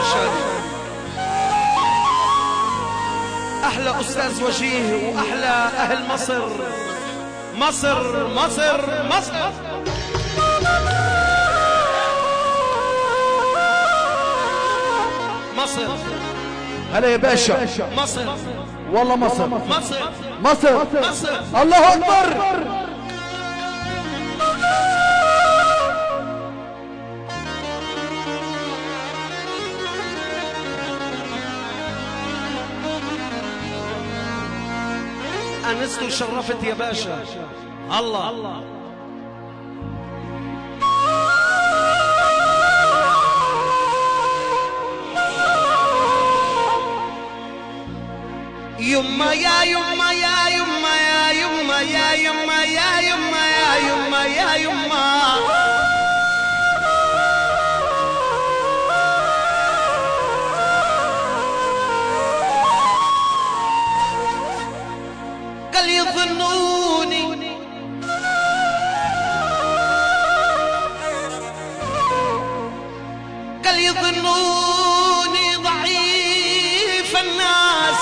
باشا احلى استاذ وجيه واحلى اهل مصر مصر مصر مصر مصر هلا يا باشا مصر والله مصر مصر مصر مصر الله اكبر انست وشرفت يا باشا الله يما يا يما يا يما يا يما يا يما يا يما يا يما يا يما قال يظنوني قال يظنوني ضعيف الناس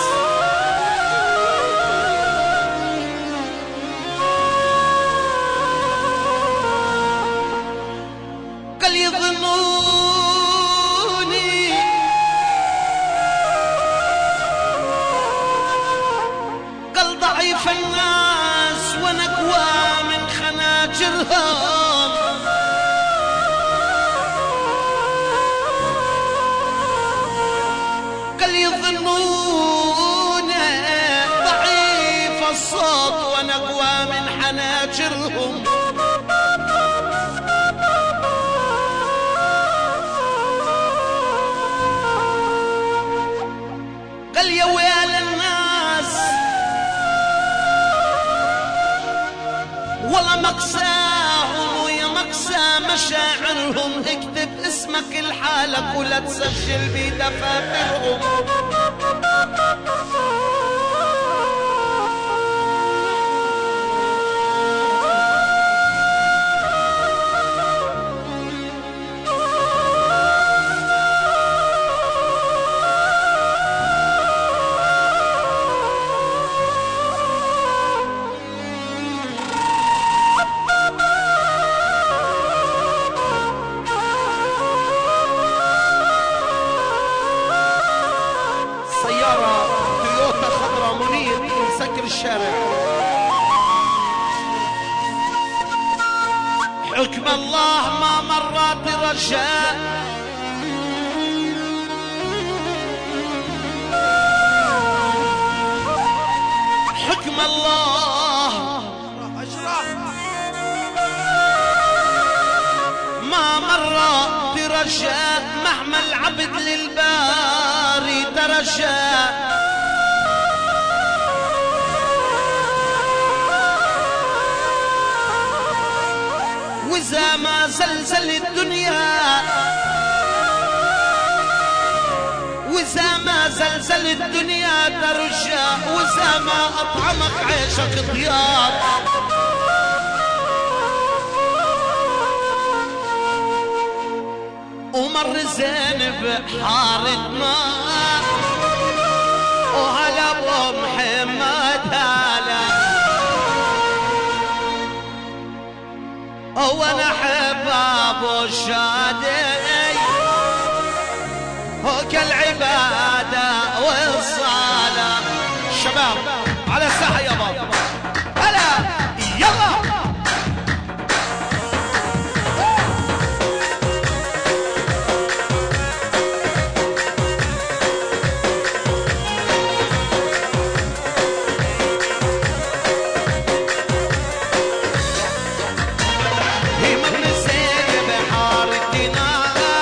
قال يظنوني قال ضعيف الناس ونقوى من خناجرهم قال يظنون ضعيف الصوت ونقوى من حناجرهم قال يا ويل الناس والله مقساهم ويا مقسى مشاعرهم اكتب اسمك لحالك ولا تسجل بدفاترهم سيارة تويوتا خضراء منير مسكر الشارع حكم الله ما مرات رجاء حكم الله ما مر برجاء مهما العبد للباري ترجى وإذا ما زلزل الدنيا وإذا ما زلزل الدنيا ترجى وإذا ما أطعمك عيشك ضياء ومر زين بحارة ماء وهلا ابو محمد هلا وانا احب ابو الشادي هو كالعبادة والصلاة شباب على الساحة يا بابا هلا يلا هي من الزين بحارتنا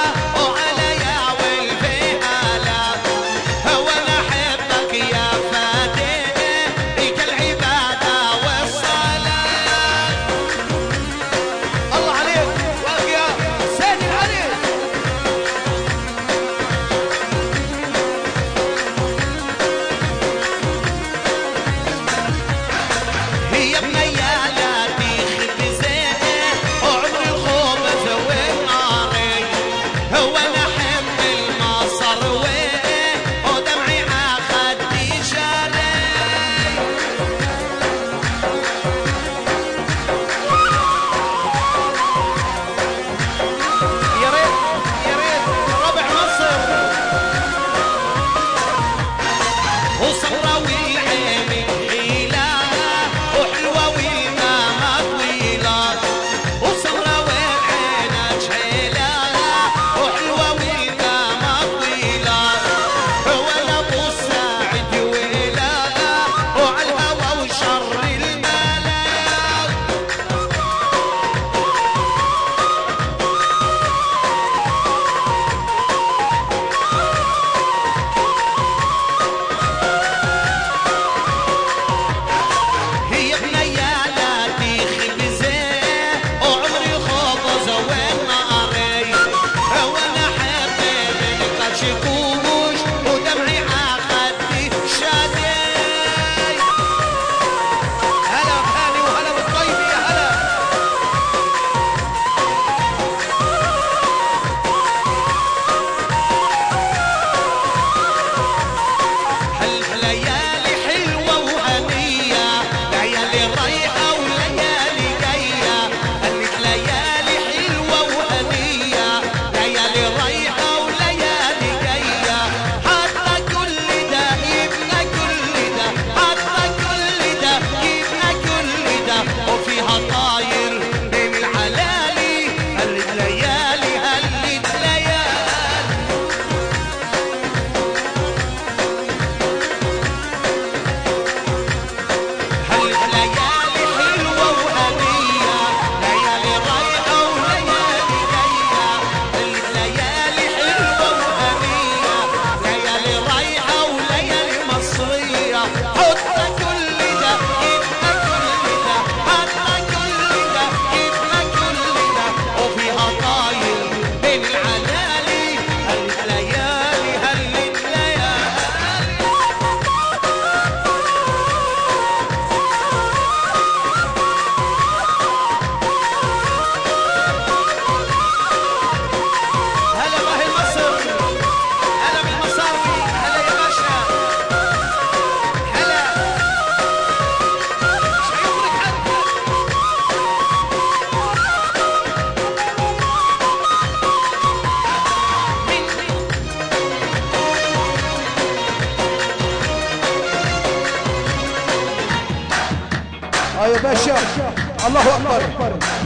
والناري وانا حبيبي كشكوش ودمعي عقدي شادي هلا بهاني وهلا بالطيب يا هلا هل ليالي حلوة وهنية ليالي رايحة وليالي جاية قالت ليالي حلوة وهنية ليالي رايحة وليالي جاية حتى كل ده يبقى كل ده حتى كل ده يبقى كل ده وفيها طاير بين العلالي قالت ليالي قالت ليالي هل ليالي حلوة وهنية ليالي رايحة وليالي جاية هل ليالي حلوة وهنية ليالي رايحة وليالي مصرية حتى كل ده يبقى كل ده حتى كل ده يبقى كل ده وفيها طاير بين العلالي هل ليالي هل ليالي هلا باهي مصر هلا بالمصاري هلا يا باشا هلا شايفك حد اه يا باشا الله اكبر